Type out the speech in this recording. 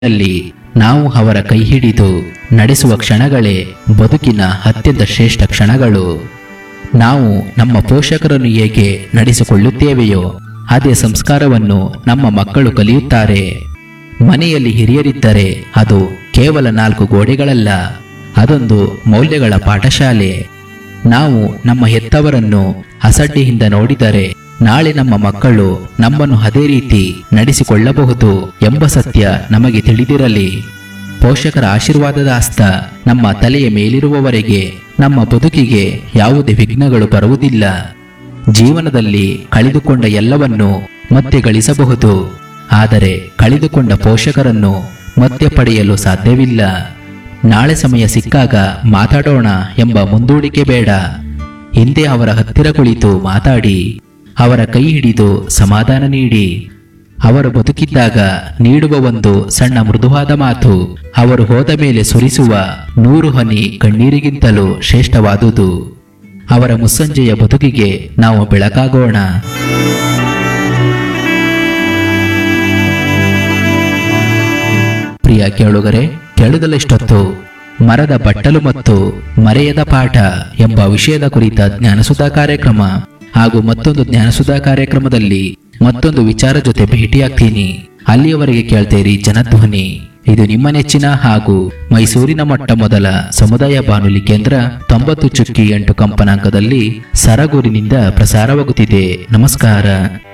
ನಲ್ಲಿ ನಾವು ಅವರ ಕೈ ಹಿಡಿದು ನಡೆಸುವ ಕ್ಷಣಗಳೇ ಬದುಕಿನ ಅತ್ಯಂತ ಶ್ರೇಷ್ಠ ಕ್ಷಣಗಳು ನಾವು ನಮ್ಮ ಪೋಷಕರನ್ನು ಹೇಗೆ ನಡೆಸಿಕೊಳ್ಳುತ್ತೇವೆಯೋ ಅದೇ ಸಂಸ್ಕಾರವನ್ನು ನಮ್ಮ ಮಕ್ಕಳು ಕಲಿಯುತ್ತಾರೆ ಮನೆಯಲ್ಲಿ ಹಿರಿಯರಿದ್ದರೆ ಅದು ಕೇವಲ ನಾಲ್ಕು ಗೋಡೆಗಳಲ್ಲ ಅದೊಂದು ಮೌಲ್ಯಗಳ ಪಾಠಶಾಲೆ ನಾವು ನಮ್ಮ ಹೆತ್ತವರನ್ನು ಅಸಡ್ಡೆಯಿಂದ ನೋಡಿದರೆ ನಾಳೆ ನಮ್ಮ ಮಕ್ಕಳು ನಮ್ಮನ್ನು ಅದೇ ರೀತಿ ನಡೆಸಿಕೊಳ್ಳಬಹುದು ಎಂಬ ಸತ್ಯ ನಮಗೆ ತಿಳಿದಿರಲಿ ಪೋಷಕರ ಆಶೀರ್ವಾದದ ಹಸ್ತ ನಮ್ಮ ತಲೆಯ ಮೇಲಿರುವವರೆಗೆ ನಮ್ಮ ಬದುಕಿಗೆ ಯಾವುದೇ ವಿಘ್ನಗಳು ಬರುವುದಿಲ್ಲ ಜೀವನದಲ್ಲಿ ಕಳೆದುಕೊಂಡ ಎಲ್ಲವನ್ನು ಮತ್ತೆ ಗಳಿಸಬಹುದು ಆದರೆ ಕಳೆದುಕೊಂಡ ಪೋಷಕರನ್ನು ಮತ್ತೆ ಪಡೆಯಲು ಸಾಧ್ಯವಿಲ್ಲ ನಾಳೆ ಸಮಯ ಸಿಕ್ಕಾಗ ಮಾತಾಡೋಣ ಎಂಬ ಮುಂದೂಡಿಕೆ ಬೇಡ ಹಿಂದೆ ಅವರ ಹತ್ತಿರ ಕುಳಿತು ಮಾತಾಡಿ ಅವರ ಕೈ ಹಿಡಿದು ಸಮಾಧಾನ ನೀಡಿ ಅವರು ಬದುಕಿದ್ದಾಗ ನೀಡುವ ಒಂದು ಸಣ್ಣ ಮೃದುವಾದ ಮಾತು ಅವರು ಹೋದ ಮೇಲೆ ಸುರಿಸುವ ನೂರು ಹನಿ ಕಣ್ಣೀರಿಗಿಂತಲೂ ಶ್ರೇಷ್ಠವಾದುದು ಅವರ ಮುಸ್ಸಂಜೆಯ ಬದುಕಿಗೆ ನಾವು ಬೆಳಕಾಗೋಣ ಪ್ರಿಯ ಕೇಳುಗರೆ ಕೇಳುದಲೆಷ್ಟೊತ್ತು ಮರದ ಬಟ್ಟಲು ಮತ್ತು ಮರೆಯದ ಪಾಠ ಎಂಬ ವಿಷಯದ ಕುರಿತ ಜ್ಞಾನಸುಧಾ ಕಾರ್ಯಕ್ರಮ ಹಾಗೂ ಮತ್ತೊಂದು ಜ್ಞಾನಸುಧಾ ಕಾರ್ಯಕ್ರಮದಲ್ಲಿ ಮತ್ತೊಂದು ವಿಚಾರ ಜೊತೆ ಭೇಟಿಯಾಗ್ತೀನಿ ಅಲ್ಲಿಯವರೆಗೆ ಕೇಳ್ತೇರಿ ಜನಧ್ವನಿ ಇದು ನಿಮ್ಮ ನೆಚ್ಚಿನ ಹಾಗೂ ಮೈಸೂರಿನ ಮೊಟ್ಟ ಮೊದಲ ಸಮುದಾಯ ಬಾನುಲಿ ಕೇಂದ್ರ ತೊಂಬತ್ತು ಚುಕ್ಕಿ ಎಂಟು ಕಂಪನಾಂಕದಲ್ಲಿ ಸರಗೂರಿನಿಂದ ಪ್ರಸಾರವಾಗುತ್ತಿದೆ ನಮಸ್ಕಾರ